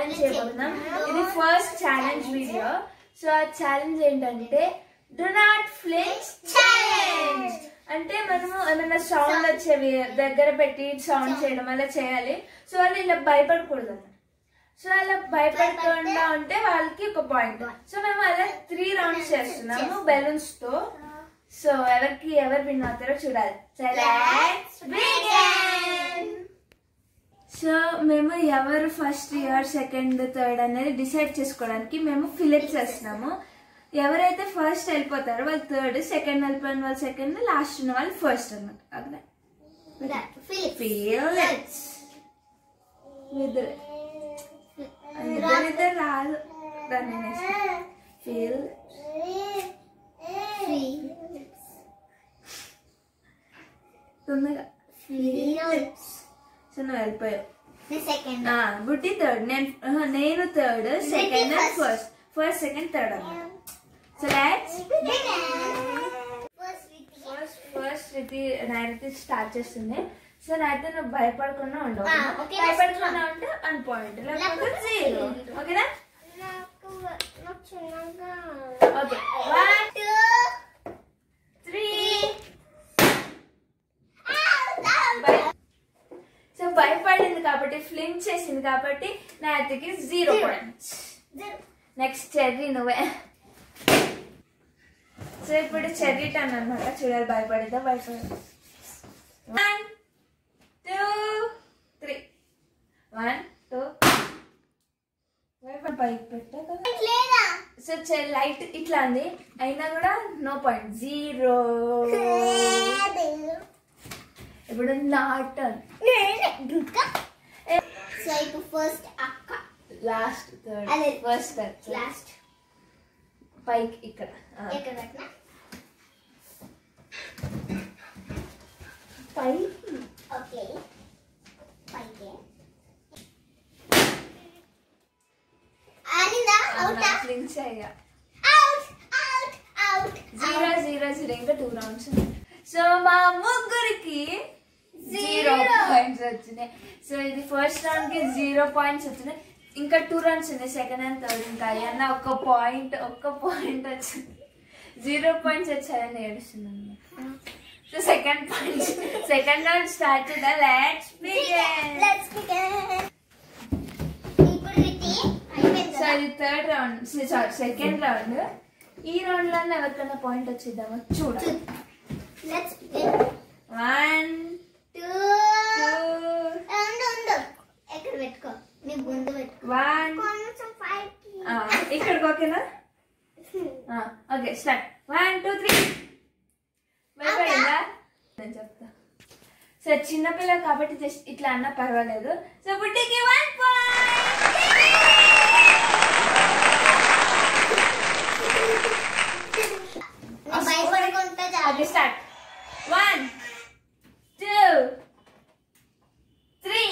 Challenge చేయబోతున్నాం ఇది first challenge video so ఆ ఛాలెంజ్ ఏంటంటే డు నాట్ ఫ్లించ్ ఛాలెంజ్ అంటే మనము ఏమైనా సౌండ్ వచ్చేవి దగ్గర పెట్టి సౌండ్ చేయడం అలా చేయాలి సో వాళ్ళు ఇలా భయపడకూడదు అన్నమాట సో అలా భయపడకుండా ఉంటే వాళ్ళకి ఒక పాయింట్ సో మేము అలా త్రీ రౌండ్స్ చేస్తున్నాము బెలూన్స్ తో సో ఎవరికి ఎవరు విన్ అవుతారో చూడాలి సో let's begin. సో మేము ఎవరు ఫస్ట్ ఇయర్ సెకండ్ థర్డ్ అనేది డిసైడ్ చేసుకోవడానికి మేము ఫిలిప్స్ చేస్తున్నాము ఎవరైతే ఫస్ట్ వెళ్ళిపోతారో వాళ్ళు థర్డ్ సెకండ్ వెళ్ళిపోయిన వాళ్ళు సెకండ్ లాస్ట్ ఉన్న వాళ్ళు ఫస్ట్ అన్నమాట అక్కడ ఫిలిప్స్ ఇద్దరు ఇద్దరు ఇద్దరు రాదు దాన్ని ఫీల్ తొందరగా సో నువ్వు వెళ్ళిపోయావు సెకండ్ ఆ, బుట్టి థర్డ్ నేను ఆహా, నేను third second first. First first second third అన్నమాట so let's first first Riti Nairuti start చేస్తుంది సో నైతే నువ్వు భయపడకుండా ఉండవు ఆ, okay, భయపడకుండా ఉంటే వన్ పాయింట్ లేకపోతే జీరో ఓకేనా ఓకే వన్ త్రీ సో భయపడింది కాబట్టి ఫ్లింక్ చేసింది కాబట్టి నైతికి జీరో పాయింట్స్ నెక్స్ట్ చెర్రీ నువ్వే సో ఇప్పుడు చెర్రీ టర్న్ అనమాట చూడాలి భయపడిదా భయపడి one two three one two భయపడి పైకి పెట్టా కదా లేదా సో లైట్ ఇట్లా ఉంది అయినా కూడా నో పాయింట్ జీరో ఇప్పుడు నా టర్న్ సో ఇప్పుడు ఫస్ట్ అక్క లాస్ట్ థర్డ్ అదే. ఫస్ట్ థర్డ్ లాస్ట్ పైకి ఇక్కడ ఆ. ఎక్కడ పెట్టినా పైకి ఓకే పైకి ఆనిందా అవుటా లింక్స్ అయ్యా out out out zero zero zero ఇంకా టూ రౌండ్స్ సో మా ముగ్గురికి జీరో Zero. పాయింట్స్ వచ్చినాయి సో ఇది ఫస్ట్ రౌండ్ కి జీరో పాయింట్స్ వచ్చినాయి ఇంకా టూ రౌండ్స్ ఉన్నాయి సెకండ్ అండ్ థర్డ్ ఇంకా అన్న ఒక్క పాయింట్ ఒక్క పాయింట్ వచ్చింది జీరో పాయింట్స్ వచ్చాయని ఏడుస్తున్నాను so second point second round start చేద్దాం లెట్స్ బిగిన్ లెట్స్ బిగిన్ ఇప్పుడు రితి అయిపోయింది సో కదా ఇది third round sorry second round ఈ రౌండ్ లో ఎవరికైనా పాయింట్ వచ్చిద్దామో చూడాలి let's begin one two two ఉండు ఉండు ఎక్కడ పెట్టుకో నీ ముందు పెట్టుకో వన్ కొంచెం పైకి ఇక్కడికి ఓకేనా okay start one two three భయపడిందా నేను చెప్తా సో చిన్నపిల్ల కాబట్టి జస్ట్ ఇట్లా అన్నా పర్వాలేదు సో బుడ్డికి వన్ నువ్వు భయపడకుండా ఓకే చాలు start one two three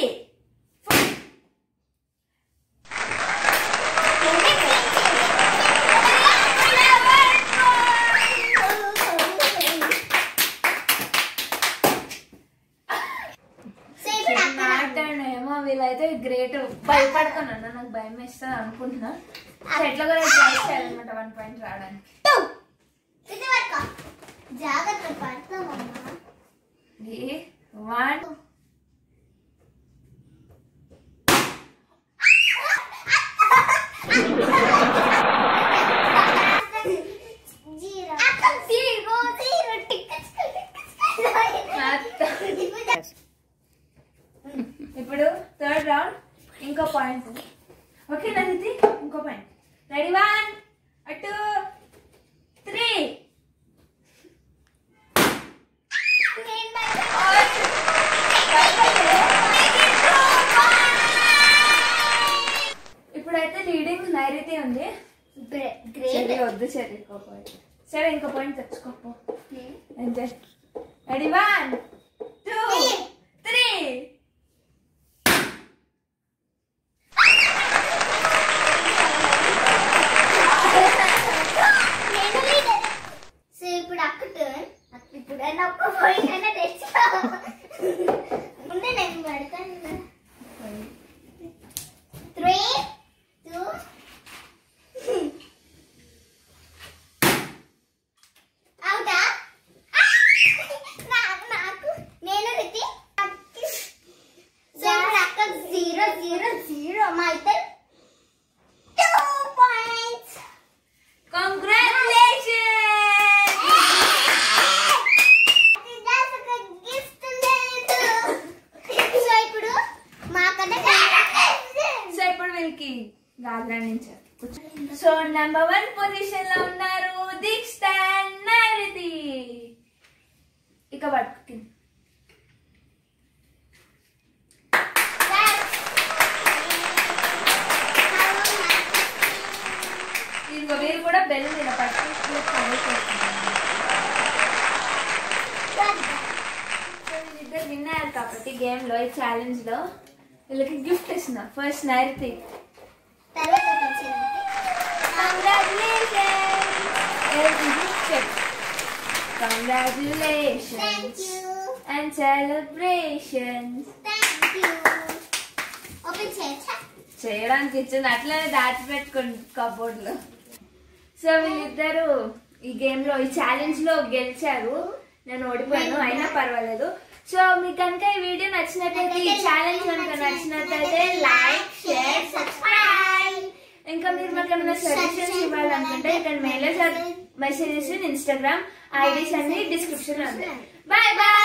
so ఇప్పుడు అక్కడ మాట్లాడిన ఏమో వీళ్ళైతే గ్రేట్ భయపడుతున్నాను నాకు భయం వేస్తుంది అనుకుంటున్నా సో ఎట్లా కూడా ట్రై చేయాలన్నమాట వన్ పాయింట్ రావడానికి టూ ఇది పట్టుకో జాగ్రత్త పడతామమ్మా one zero zero zero tick ఇప్పుడు థర్డ్ రౌండ్ ఇంకో పాయింట్ ఓకే నదితి ఇంకో పాయింట్ రెడీ వన్ అటు త్రీ ఇప్పుడైతే లీడింగ్ నైరుతి ఉంది చెర్రీ గ్రేట్ వద్దు చెర్రీ ఇంకో పాయింట్ సరే ఇంకో పాయింట్ తెచ్చుకోపో అంతే ready one two three so ఇప్పుడు అక్క turn. అక్క ఇప్పుడు అయినా ఒక్క point అయినా తెచ్చుకో. ముందే నేను పెడతాను కదా. Three, జీరో జీరో మా ఇద్దరు టూ పాయింట్స్ కంగ్రాచులేషన్ గిఫ్ట్ లేదు సో ఇప్పుడు మాకన్నా సో ఇప్పుడు వీళ్ళకి గాలించారు సో నెంబర్ వన్ పొజిషన్ లో ఉన్నారు దీక్ష నైరుతి ఇక పట్టుకు ఇదిగో వీరు కూడా బెల్ మీద పట్టుకు సో వీళ్ళిద్దరు విన్ అయ్యారు కాబట్టి గేమ్ లో ఈ ఛాలెంజ్ లో వీళ్ళకి గిఫ్ట్ ఇస్తున్నా ఫస్ట్ నైరుతి Congratulations and celebrations. ఓపెన్ చేయొచ్చా చేయడానికి ఇచ్చింది అట్లనే దాచిపెట్టుకోండి కబోర్డ్ లో సో వీళ్ళిద్దరు ఈ గేమ్ లో ఈ ఛాలెంజ్ లో గెలిచారు నేను ఓడిపోయాను అయినా పర్వాలేదు సో మీకు కనుక ఈ వీడియో నచ్చినట్లయితే ఈ ఛాలెంజ్ కనుక నచ్చినట్లయితే లైక్ షేర్ సబ్స్క్రైబ్ ఇంకా మీరు మాకు ఏమైనా సజెషన్స్ ఇవ్వాలనుకుంటే ఇక్కడ మెయిల్ మెసేజెస్ ఇన్స్టాగ్రామ్ ఐడీస్ అన్ని డిస్క్రిప్షన్ లో ఉంటాయి బాయ్ బాయ్